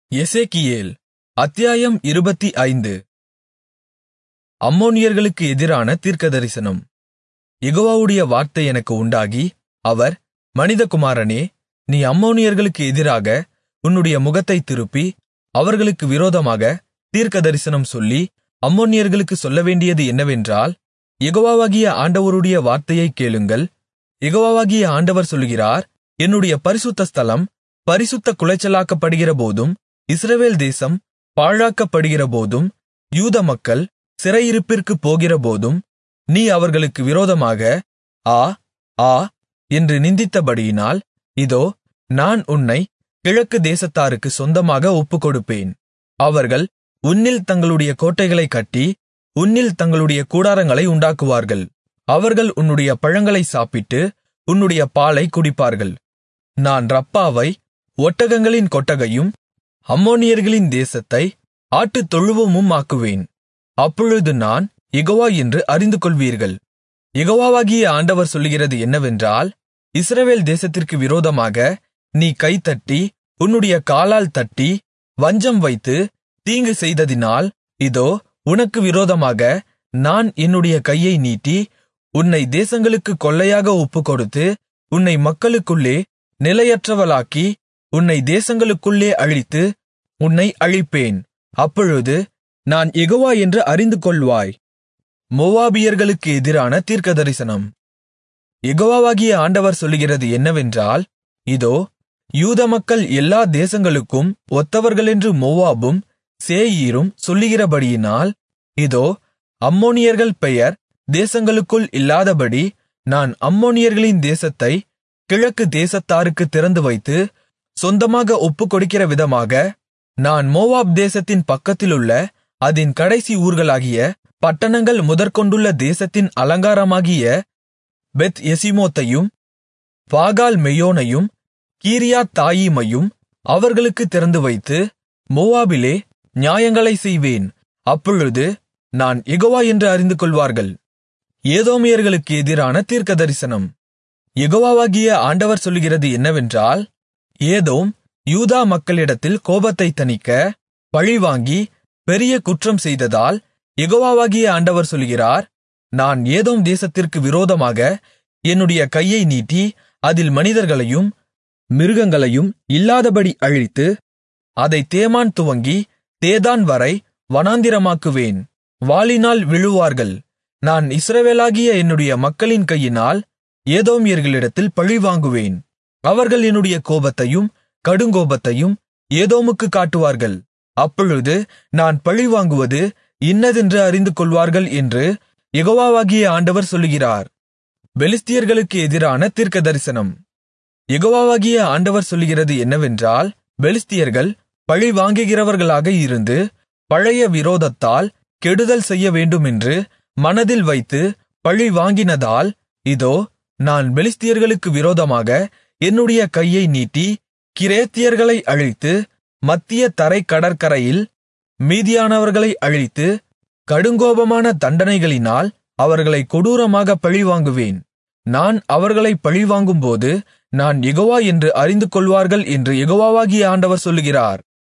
எசேக்கியேல் அத்தியாயம் இருபத்தைந்து அம்மோனியர்களுக்கு எதிரான தீர்க்கதரிசனம் யெகோவாவுடைய வார்த்தை எனக்கு உண்டாகி அவர் மனிதகுமாரனே நீ அம்மோனியர்களுக்கு எதிராக உன்னுடைய முகத்தைத் திருப்பி அவர்களுக்கு விரோதமாகத் தீர்க்கதரிசனம் சொல்லி அம்மோனியர்களுக்குச் சொல்லவேண்டியது என்னவென்றால் யெகோவாகிய ஆண்டவருடைய வார்த்தையைக் கேளுங்கள் யெகோவாகிய ஆண்டவர் சொல்லுகிறார் என்னுடைய பரிசுத்த ஸ்தலம் பரிசுத்தக் குலைச்சலாக்கப்படுகிறபோதும் இஸ்ரவேல் தேசம் பாழாக்கப்படுகிறபோதும் யூத மக்கள் சிறையிருப்பிற்குப் போகிறபோதும் நீ அவர்களுக்கு விரோதமாக ஆ ஆ என்று நிந்தித்தபடியினால் இதோ நான் உன்னைக் கிழக்கு தேசத்தாருக்குச் சொந்தமாக ஒப்புக்கொடுப்பேன் அவர்கள் உன்னில் தங்களுடைய கோட்டைகளைக் கட்டி உன்னில் தங்களுடைய கூடாரங்களை உண்டாக்குவார்கள் அவர்கள் உன்னுடைய பழங்களைச் சாப்பிட்டு உன்னுடைய பாலைக் குடிப்பார்கள் நான் ரப்பாவை ஒட்டகங்களின் கொட்டகையும் அம்மோனியர்களின் தேசத்தை ஆட்டுத் தொழுவமும் ஆக்குவேன் அப்பொழுது நான் யெகோவா என்று அறிந்துகொள்வீர்கள் யெகோவாகிய ஆண்டவர் சொல்லுகிறது என்னவென்றால் இஸ்ரவேல் தேசத்திற்கு விரோதமாக நீ கைதட்டி உன்னுடைய காலால் தட்டி வஞ்சம் வைத்து தீங்கு செய்ததினால் இதோ உனக்கு விரோதமாக நான் என்னுடைய கையை நீட்டி உன்னை தேசங்களுக்குக் கொள்ளையாக ஒப்புக்கொடுத்து உன்னை மக்களுக்குள்ளே நிலையற்றவளாக்கி உன்னை தேசங்களுக்குள்ளே அழித்து உன்னை அழிப்பேன் அப்பொழுது நான் யெகோவா என்று அறிந்துகொள்வாய் மோவாபியர்களுக்கு எதிரான தீர்க்கதரிசனம் யெகோவாகிய ஆண்டவர் சொல்லுகிறது என்னவென்றால் இதோ யூத மக்கள் எல்லா தேசங்களுக்கும் ஒத்தவர்களென்று மோவாபும் சேயீரும் சொல்லுகிறபடியினால் இதோ அம்மோனியர்கள் பெயர் தேசங்களுக்குள் இல்லாதபடி நான் அம்மோனியர்களின் தேசத்தை கிழக்கு தேசத்தாருக்குத் திறந்துவைத்து சொந்தமாக ஒப்புக்கொடுக்கிற விதமாக நான் மோவாப் தேசத்தின் பக்கத்திலுள்ள அதின் கடைசி ஊர்களாகிய பட்டணங்கள் முதற்கொண்டுள்ள தேசத்தின் அலங்காரமாகிய பெத் எசிமோத்தையும் பாகால் மெயோனையும் கீரியாத் தாயீமையும் அவர்களுக்குத் திறந்துவைத்து மோவாபிலே நியாயங்களைச் செய்வேன் அப்பொழுது நான் யெகோவா என்று அறிந்துகொள்வார்கள் ஏதோமியர்களுக்கு எதிரான தீர்க்கதரிசனம் யெகோவாகிய ஆண்டவர் சொல்லுகிறது என்னவென்றால் ஏதோம் யூதா மக்களிடத்தில் கோபத்தைத் தணிக்க பழிவாங்கி பெரிய குற்றம் செய்ததால் யெகோவாகிய ஆண்டவர் சொல்கிறார் நான் ஏதோம் தேசத்திற்கு விரோதமாக என்னுடைய கையை நீட்டி அதில் மனிதர்களையும் மிருகங்களையும் இல்லாதபடி அழித்து அதை தேமான் துவங்கி தேதான் வரை வனாந்திரமாக்குவேன் வாளினால் விழுவார்கள் நான் இஸ்ரவேலாகிய என்னுடைய மக்களின் கையினால் ஏதோமியர்களிடத்தில் பழிவாங்குவேன் அவர்கள் என்னுடைய கோபத்தையும் கடுங்கோபத்தையும் ஏதோமுக்குக் காட்டுவார்கள் அப்பொழுது நான் பழிவாங்குவது இன்னதென்று அறிந்து கொள்வார்கள் என்று யெகோவாகிய ஆண்டவர் சொல்லுகிறார் பெலிஸ்தியர்களுக்கு எதிரான தீர்க்கதரிசனம் யெகோவாகிய ஆண்டவர் சொல்லுகிறது என்னவென்றால் பெலிஸ்தியர்கள் பழி வாங்குகிறவர்களாக இருந்து பழைய விரோதத்தால் கெடுதல் செய்ய வேண்டுமென்று மனதில் வைத்து பழி வாங்கினதால் இதோ நான் பெலிஸ்தியர்களுக்கு விரோதமாக என்னுடைய கையை நீட்டி கிரேத்தியர்களை அழித்து மத்திய தரை கடற்கரையில் மீதியானவர்களை அழித்து கடுங்கோபமான தண்டனைகளினால் அவர்களை கொடூரமாக பழிவாங்குவேன் நான் அவர்களை பழிவாங்கும்போது நான் யெகோவா என்று அறிந்து கொள்வார்கள் என்று யெகோவாகிய ஆண்டவர் சொல்லுகிறார்